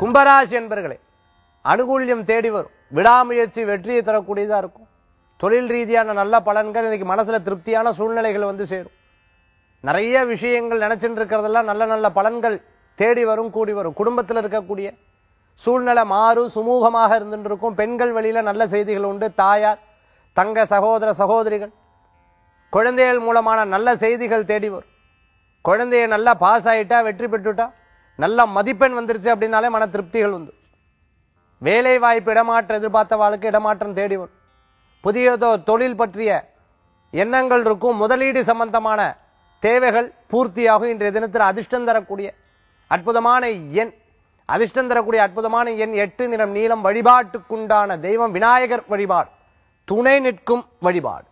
கும்பராசி என்பர்களே அனுகூல்யம் தேடி வரும் விடாமுயற்சி வெற்றியை தரக்கூடியதா இருக்கும் தொழில் ரீதியான நல்ல பலன்கள் இன்னைக்கு மனசுல திருப்தியான சூழ்நிலைகள் வந்து சேரும் நிறைய விஷயங்கள் நினைச்சிட்டு இருக்கிறதெல்லாம் நல்ல நல்ல பலன்கள் தேடி வரும் கூடி வரும் குடும்பத்தில் இருக்கக்கூடிய சூழ்நிலை மாறும் சுமூகமாக இருந்துட்டு இருக்கும் பெண்கள் வழியில நல்ல செய்திகள் உண்டு தாயார் தங்க சகோதர சகோதரிகள் குழந்தைகள் மூலமான நல்ல செய்திகள் தேடி வரும் குழந்தைய நல்லா பாஸ் ஆயிட்டா வெற்றி பெற்றுட்டா நல்ல மதிப்பெண் வந்துருச்சு அப்படின்னாலே மன திருப்திகள் உண்டு வேலை வாய்ப்பு இடமாற்றம் எதிர்பார்த்த வாழ்க்கை இடமாற்றம் தேடி வரும் புதிய தொ- தொழில் பற்றிய எண்ணங்கள் இருக்கும் முதலீடு சம்பந்தமான தேவைகள் பூர்த்தியாகும் இன்றைய தினத்தில் அதிர்ஷ்டம் தரக்கூடிய அற்புதமான எண் அதிர்ஷ்டம் தரக்கூடிய அற்புதமான எண் எட்டு நிறம் நீளம் வழிபாட்டுக்குண்டான தெய்வம் விநாயகர் வழிபாடு துணை நிற்கும் வழிபாடு